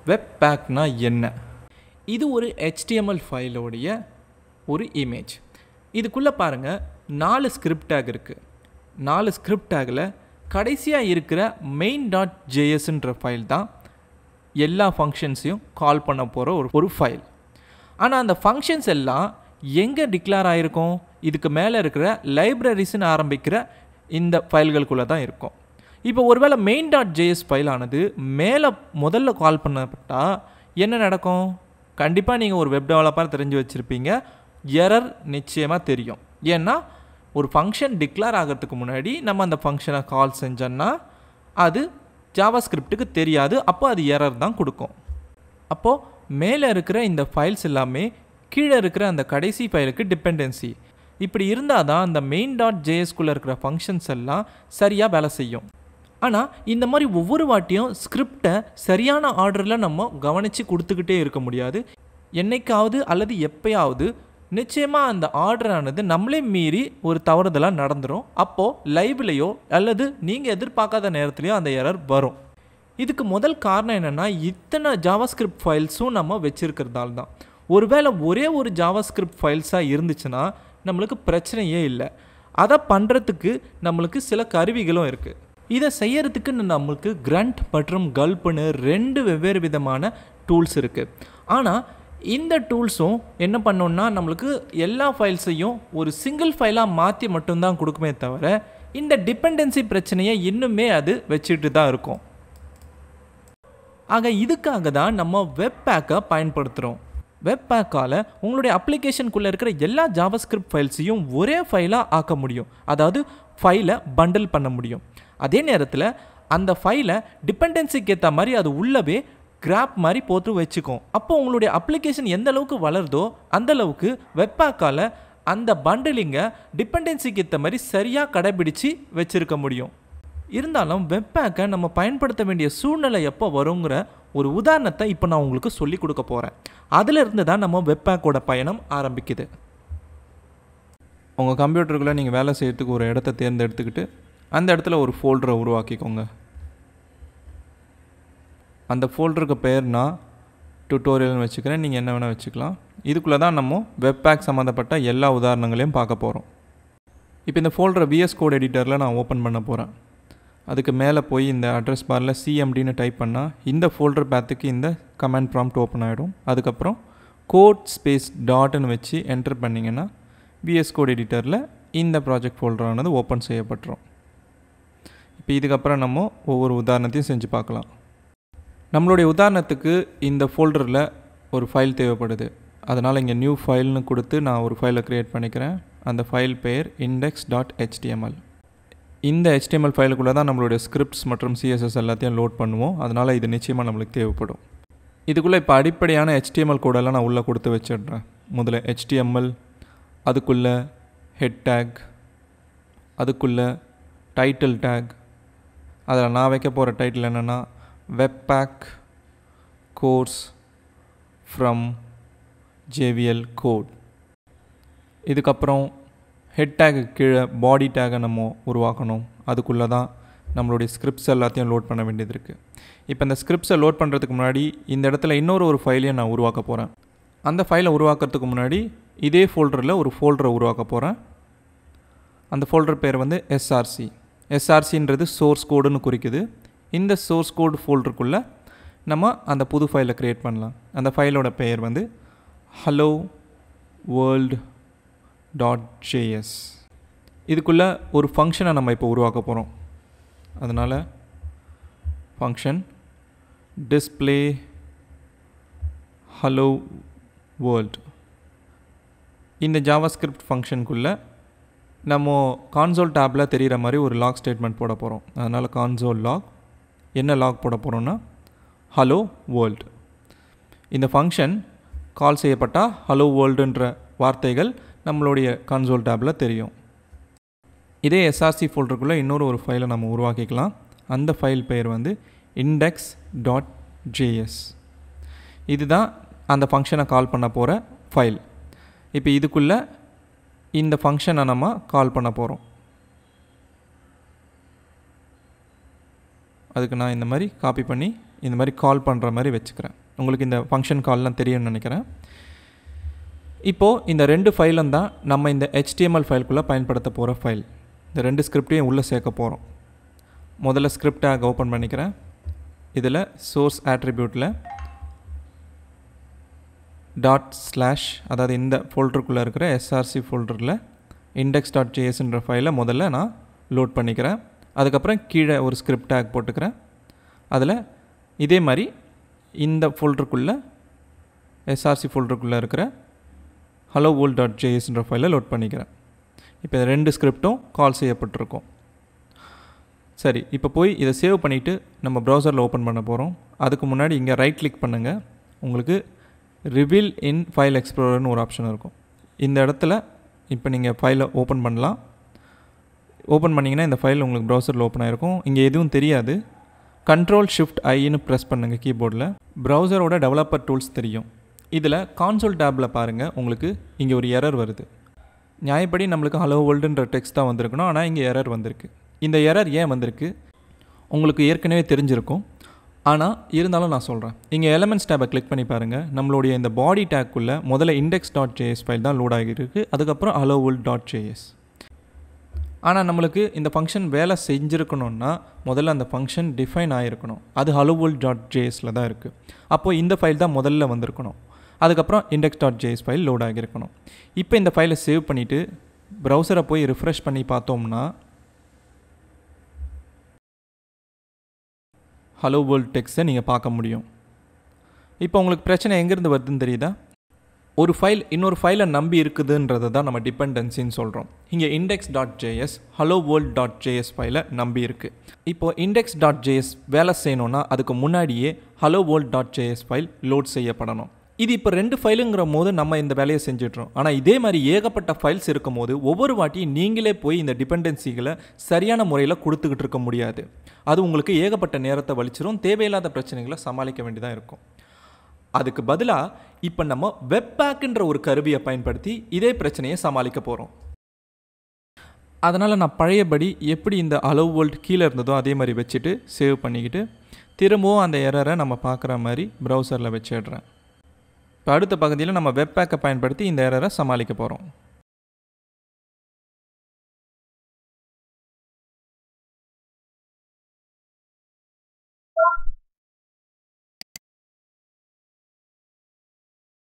web பேக்னா என்ன இது ஒரு HTML ஃபைலோடைய ஒரு இமேஜ் இதுக்குள்ளே பாருங்கள் நாலு ஸ்கிரிப்ட் டேக் இருக்குது நாலு ஸ்கிரிப்ட் டேக்கில் கடைசியாக இருக்கிற மெயின் டாட் ஜேஎஸ்ன்ற ஃபைல் தான் எல்லா ஃபங்க்ஷன்ஸையும் கால் பண்ண போகிற ஒரு ஒரு ஃபைல் ஆனால் அந்த ஃபங்க்ஷன்ஸ் எல்லாம் எங்கே டிக்ளேர் ஆகிருக்கும் இதுக்கு மேலே இருக்கிற லைப்ரரிஸ்னு ஆரம்பிக்கிற இந்த ஃபைல்களுக்குள்ளே தான் இருக்கும் இப்போ ஒருவேளை மெயின் டாட் ஜேஎஸ் ஃபைலானது மேலே முதல்ல கால் பண்ணப்பட்டால் என்ன நடக்கும் கண்டிப்பாக நீங்கள் ஒரு வெப் டெவலப்பர் தெரிஞ்சு வச்சுருப்பீங்க எரர் நிச்சயமாக தெரியும் ஏன்னா ஒரு ஃபங்க்ஷன் டிக்ளேர் ஆகிறதுக்கு முன்னாடி நம்ம அந்த ஃபங்க்ஷனை கால் செஞ்சோன்னா அது ஜாவா ஸ்கிரிப்டுக்கு தெரியாது அப்போ அது எரர் தான் கொடுக்கும் அப்போது மேலே இருக்கிற இந்த ஃபைல்ஸ் எல்லாமே கீழே இருக்கிற அந்த கடைசி ஃபைலுக்கு டிபெண்டன்சி இப்படி இருந்தால் தான் அந்த மெயின் டாட் ஜேஎஸ்குள்ளே இருக்கிற ஃபங்க்ஷன்ஸ் எல்லாம் சரியாக வேலை செய்யும் ஆனால் இந்த மாதிரி ஒவ்வொரு வாட்டியும் ஸ்கிரிப்டை சரியான ஆர்டரில் நம்ம கவனித்து கொடுத்துக்கிட்டே இருக்க முடியாது என்னைக்காவது அல்லது எப்பயாவது நிச்சயமாக அந்த ஆர்டரானது நம்மளே மீறி ஒரு தவறுதலாக நடந்துடும் அப்போது லைவ்லேயோ அல்லது நீங்கள் எதிர்பார்க்காத நேரத்துலையோ அந்த எரர் வரும் இதுக்கு முதல் காரணம் என்னென்னா இத்தனை ஜாவாஸ்கிரிப்ட் ஃபைல்ஸும் நம்ம வச்சுருக்கிறதால தான் ஒருவேளை ஒரே ஒரு ஜாவாஸ்கிரிப்ட் ஃபைல்ஸாக இருந்துச்சுன்னா நம்மளுக்கு பிரச்சனையே இல்லை அதை பண்ணுறதுக்கு நம்மளுக்கு சில கருவிகளும் இருக்குது இதை செய்யறதுக்கு நம்மளுக்கு கிரண்ட் மற்றும் கல்ப்னு ரெண்டு வெவ்வேறு விதமான டூல்ஸ் இருக்குது ஆனால் இந்த டூல்ஸும் என்ன பண்ணோம்னா நம்மளுக்கு எல்லா ஃபைல்ஸையும் ஒரு சிங்கிள் ஃபைலாக மாற்றி மட்டும்தான் கொடுக்குமே தவிர இந்த டிபெண்டன்சி பிரச்சனையை இன்னுமே அது வச்சுட்டு தான் இருக்கும் ஆக இதுக்காக தான் நம்ம வெப் பேக்கை பயன்படுத்துகிறோம் வெப் பேக்கால் உங்களுடைய அப்ளிகேஷனுக்குள்ளே இருக்கிற எல்லா ஜாவாஸ்கிரிப்ட் ஃபைல்ஸையும் ஒரே ஃபைலாக ஆக்க முடியும் அதாவது ஃபைலை பண்டில் பண்ண முடியும் அதே நேரத்தில் அந்த ஃபைலை டிபெண்டன்சிக்கு ஏற்ற மாதிரி அது உள்ளவே கிராப் மாதிரி போட்டு வச்சுக்கும் அப்போ உங்களுடைய அப்ளிகேஷன் எந்த அளவுக்கு வளருதோ அந்த அளவுக்கு வெப் பேக்கால் அந்த பண்டிலிங்கை டிபெண்டன்சிக்கு ஏற்ற மாதிரி சரியாக கடைபிடிச்சு வச்சுருக்க முடியும் இருந்தாலும் வெப் பேக்கை நம்ம பயன்படுத்த வேண்டிய சூழ்நிலை எப்போ வருங்கிற ஒரு உதாரணத்தை இப்போ நான் உங்களுக்கு சொல்லி கொடுக்க போகிறேன் அதிலிருந்து தான் நம்ம வெப் பேக்கோட பயணம் ஆரம்பிக்குது உங்கள் கம்ப்யூட்டருக்குள்ளே நீங்கள் வேலை செய்யறதுக்கு ஒரு இடத்த தேர்ந்தெடுத்துக்கிட்டு அந்த இடத்துல ஒரு ஃபோல்டரை உருவாக்கிக்கோங்க அந்த ஃபோல்டருக்கு பேர் நான் டுட்டோரியல்னு வச்சுக்கிறேன் நீங்கள் என்ன வேணால் வச்சுக்கலாம் இதுக்குள்ளே தான் நம்ம வெப் பேக் சம்மந்தப்பட்ட எல்லா உதாரணங்களையும் பார்க்க போகிறோம் இப்போ இந்த ஃபோல்டரை விஎஸ் கோட் எடிட்டரில் நான் ஓப்பன் பண்ண போகிறேன் அதுக்கு மேலே போய் இந்த அட்ரஸ் பாரில் சிஎம்டின்னு டைப் பண்ணால் இந்த ஃபோல்டர் பேத்துக்கு இந்த கமெண்ட் ப்ராம்ப்ட் ஓப்பன் ஆகிடும் அதுக்கப்புறம் கோட் ஸ்பேஸ் டாட்னு வச்சு என்டர் பண்ணிங்கன்னா விஎஸ் கோட் எடிட்டரில் இந்த ப்ராஜெக்ட் ஃபோல்டரானது ஓப்பன் செய்யப்பட்டுரும் இப்போ இதுக்கப்புறம் நம்ம ஒவ்வொரு உதாரணத்தையும் செஞ்சு பார்க்கலாம் நம்மளுடைய உதாரணத்துக்கு இந்த ஃபோல்டரில் ஒரு ஃபைல் தேவைப்படுது அதனால் இங்கே நியூ ஃபைல்னு கொடுத்து நான் ஒரு ஃபைலை க்ரியேட் பண்ணிக்கிறேன் அந்த ஃபைல் பெயர் இண்டெக்ஸ் டாட் ஹெச்டிஎம்எல் இந்த ஹெச்டிஎம்எல் ஃபைலுக்குள்ளே தான் நம்மளுடைய ஸ்கிரிப்ட்ஸ் மற்றும் சிஎஸ்எஸ் எல்லாத்தையும் லோட் பண்ணுவோம் அதனால் இது நிச்சயமாக நம்மளுக்கு தேவைப்படும் இதுக்குள்ளே இப்போ அடிப்படையான ஹெச்டிஎம்எல் கோடெல்லாம் நான் உள்ளே கொடுத்து வச்சிடுறேன் முதல்ல ஹெச்டிஎம்எல் அதுக்குள்ளே ஹெட் டேக் அதுக்குள்ளே டைட்டில் டேக் அதில் நான் வைக்க போகிற டைட்டில் என்னென்னா webpack course from JVL code இதுக்கப்புறம் ஹெட் டேக்கு கீழே பாடி டேகை நம்ம உருவாக்கணும் அதுக்குள்ளே தான் நம்மளுடைய ஸ்கிரிப்ட்ஸ் எல்லாத்தையும் லோட் பண்ண வேண்டியது இருக்குது இப்போ இந்த ஸ்கிரிப்ட்ஸை லோட் பண்ணுறதுக்கு முன்னாடி இந்த இடத்துல இன்னொரு ஒரு ஃபைலையும் நான் உருவாக்க போகிறேன் அந்த ஃபைலை உருவாக்குறதுக்கு முன்னாடி இதே ஃபோல்டரில் ஒரு ஃபோல்டரை உருவாக்க போகிறேன் அந்த ஃபோல்டர் பேர் வந்து எஸ்ஆர்சி எஸ்ஆர்சின்றது சோர்ஸ் கோடுன்னு குறிக்குது இந்த சோர்ஸ் கோடு ஃபோல்டருக்குள்ளே நம்ம அந்த புது ஃபைலை க்ரியேட் பண்ணலாம் அந்த ஃபைலோட பெயர் வந்து ஹலோ வேர்ல்டு டாட் ஜேஎஸ் இதுக்குள்ளே ஒரு ஃபங்க்ஷனை நம்ம இப்போ உருவாக்க போகிறோம் அதனால் ஃபங்க்ஷன் டிஸ்பிளே ஹலோ வேர்ல்ட் இந்த ஜாவாஸ்கிரிப்ட் ஃபங்க்ஷனுக்குள்ளே நம்ம கான்சோல் டேப்பில் தெரிகிற மாதிரி ஒரு லாக் ஸ்டேட்மெண்ட் போட போகிறோம் அதனால் கான்சோல் லாக் என்ன லாக் போட போகிறோன்னா ஹலோ வேர்ல்ட் இந்த ஃபங்க்ஷன் கால் செய்யப்பட்டால் ஹலோ வேர்ல்டுன்ற வார்த்தைகள் நம்மளுடைய கன்சோல் டேப்பில் தெரியும் இதே எஸ்ஆர்சி ஃபோல்டருக்குள்ளே இன்னொரு ஒரு ஃபைலை நம்ம உருவாக்கிக்கலாம் அந்த ஃபைல் பெயர் வந்து இண்டெக்ஸ் டாட் ஜேஎஸ் இதுதான் அந்த ஃபங்க்ஷனை கால் பண்ண போகிற ஃபைல் இப்போ இதுக்குள்ளே இந்த ஃபங்க்ஷனை நம்ம கால் பண்ண போகிறோம் அதுக்கு நான் இந்த மாதிரி காப்பி பண்ணி இந்த மாதிரி கால் பண்ணுற மாதிரி வச்சுக்கிறேன் உங்களுக்கு இந்த ஃபங்க்ஷன் கால்லாம் தெரியும்னு நினைக்கிறேன் இப்போது இந்த ரெண்டு ஃபைலும் தான் நம்ம இந்த HTML ஃபைலுக்குள்ளே பயன்படுத்த போகிற ஃபைல் இந்த ரெண்டு ஸ்கிரிப்டையும் உள்ளே சேர்க்க போகிறோம் முதல்ல ஸ்கிரிப்ட் டேக் ஓப்பன் பண்ணிக்கிறேன் இதில் சோர்ஸ் ஆட்ரிபியூட்டில் டாட் ஸ்லாஷ் அதாவது இந்த ஃபோல்டருக்குள்ளே இருக்கிற எஸ்ஆர்சி ஃபோல்டரில் இண்டெக்ஸ் டாட் ஜேஎஸ்ன்ற ஃபைலை முதல்ல நான் லோட் பண்ணிக்கிறேன் அதுக்கப்புறம் கீழே ஒரு ஸ்கிரிப்ட் டேக் போட்டுக்கிறேன் அதில் இதே மாதிரி இந்த ஃபோல்டருக்குள்ளே எஸ்ஆர்சி ஃபோல்டருக்குள்ளே இருக்கிற ஹலோ வேர்ல்ட் டாட் ஜேஎஸ்ன்ற ஃபைலை லோட் பண்ணிக்கிறேன் இப்போ இந்த ரெண்டு ஸ்கிரிப்டும் கால் செய்யப்பட்டிருக்கும் சரி இப்போ போய் இதை சேவ் பண்ணிவிட்டு நம்ம ப்ரௌசரில் ஓப்பன் பண்ண போகிறோம் அதுக்கு முன்னாடி இங்கே ரைட் கிளிக் பண்ணுங்கள் உங்களுக்கு ரிவீல் இன் ஃபைல் எக்ஸ்ப்ளோரர்னு ஒரு ஆப்ஷன் இருக்கும் இந்த இடத்துல இப்போ நீங்கள் ஃபைலை ஓப்பன் பண்ணலாம் ஓப்பன் பண்ணிங்கன்னா இந்த ஃபைல் உங்களுக்கு ப்ரௌசரில் ஓப்பன் ஆகிருக்கும் இங்கே எதுவும் தெரியாது கண்ட்ரோல் ஷிஃப்ட் ஐன்னு ப்ரெஸ் பண்ணுங்கள் கீபோர்டில் ப்ரௌசரோட டெவலப்பர் டூல்ஸ் தெரியும் இதில் கான்சோல் டேப்பில் பாருங்கள் உங்களுக்கு இங்கே ஒரு எரர் வருது நியாயப்படி நம்மளுக்கு ஹலோ வேர்ல்டுன்ற டெக்ஸ்ட் தான் வந்திருக்கணும் ஆனால் இங்கே எரர் வந்திருக்கு இந்த எரர் ஏன் வந்திருக்கு உங்களுக்கு ஏற்கனவே தெரிஞ்சிருக்கும் ஆனால் இருந்தாலும் நான் சொல்கிறேன் இங்கே எலமெண்ட்ஸ் டேப்பை கிளிக் பண்ணி பாருங்கள் நம்மளுடைய இந்த பாடி டேக்குள்ளே முதல்ல இண்டெக்ஸ் டாட் ஜேஎஸ் ஃபைல் தான் லோட் ஆகியிருக்கு அதுக்கப்புறம் ஹலோ வேர்ல்ட் டாட் ஜேஎஸ் ஆனால் நம்மளுக்கு இந்த ஃபங்க்ஷன் வேலை செஞ்சுருக்கணுன்னா முதல்ல அந்த ஃபங்க்ஷன் டிஃபைன் ஆகிருக்கணும் அது ஹலோ வேர்ல்ட் டாட் ஜேஎஸில் தான் இருக்குது அப்போது இந்த ஃபைல் தான் முதல்ல வந்திருக்கணும் அதுக்கப்புறம் index dot JS file load ஆகியிருக்கணும் இப்போ இந்த ஃபைலை சேவ் பண்ணிவிட்டு ப்ரௌசரை போய் ரிஃப்ரெஷ் பண்ணி பார்த்தோம்னா ஹலோ வேர்ல்ட் டெக்ஸ்ட்டை நீங்கள் பார்க்க முடியும் இப்போ உங்களுக்கு பிரச்சனை எங்கேருந்து வருதுன்னு தெரியுதா ஒரு ஃபைல் இன்னொரு ஃபைலை நம்பி இருக்குதுன்றதை தான் நம்ம டிபெண்டன்சின்னு சொல்கிறோம் இங்கே index dot JS hello world dot JS ஃபைலை நம்பி இருக்குது இப்போது இண்டெக்ஸ் டாட் ஜேஎஸ் வேலை செய்யணும்னா அதுக்கு முன்னாடியே hello world dot JS file load செய்யப்படணும் இது இப்போ ரெண்டு ஃபைலுங்கிற போது நம்ம இந்த வேலையை செஞ்சிட்றோம் ஆனால் இதே மாதிரி ஏகப்பட்ட ஃபைல்ஸ் இருக்கும் போது ஒவ்வொரு வாட்டியும் நீங்களே போய் இந்த டிபெண்டன்சிகளை சரியான முறையில் கொடுத்துக்கிட்டு இருக்க முடியாது அது உங்களுக்கு ஏகப்பட்ட நேரத்தை வலிச்சிரும் தேவையில்லாத பிரச்சனைகளை சமாளிக்க வேண்டியதாக இருக்கும் அதுக்கு பதிலாக இப்போ நம்ம வெப்பேக்குன்ற ஒரு கருவியை பயன்படுத்தி இதே பிரச்சனையை சமாளிக்க போகிறோம் அதனால் நான் பழையபடி எப்படி இந்த அளவு வோல்ட் கீழே இருந்ததோ அதே மாதிரி வச்சுட்டு சேவ் பண்ணிக்கிட்டு திரும்பவும் அந்த எரரை நம்ம பார்க்குற மாதிரி ப்ரௌசரில் வச்சிடுறேன் இப்போ அடுத்த பகுதியில் நம்ம வெப்பேக்கை பயன்படுத்தி இந்த எரரை சமாளிக்க போகிறோம்